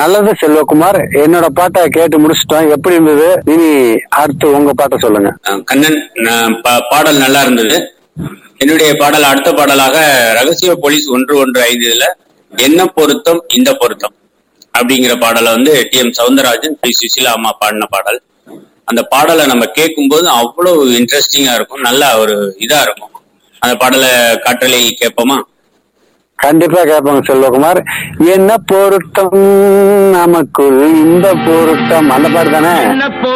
நல்லது செல்வகுமார் என்னோட பாட்டை கேட்டு முடிச்சிட்டோம் எப்படி இருந்தது இனி அடுத்து உங்க பாட்டை சொல்லுங்க அஹ் கண்ணன் நான் பா- பாடல் நல்லா இருந்தது என்னுடைய பாடல் அடுத்த பாடலாக ரகசிய போலீஸ் ஒன்று ஒன்று ஐந்து இதுல என்ன பொருத்தம் இந்த பொருத்தம் அப்படிங்கிற பாடலை வந்து T M Soundararajan P Susheela அம்மா பாடின பாடல் அந்த பாடலை நம்ம கேட்கும்போது அவ்வளவு இன்ட்ரெஸ்டிங்கா இருக்கும் நல்லா ஒரு இதா இருக்கும் அந்த பாடலை காற்றலை கேட்போமா கண்டிப்பா கேட்பாங்க செல்வகுமார் என்ன பொருத்தம் நமக்குள் இந்த பொருத்தம் அந்த பாட்டு தானே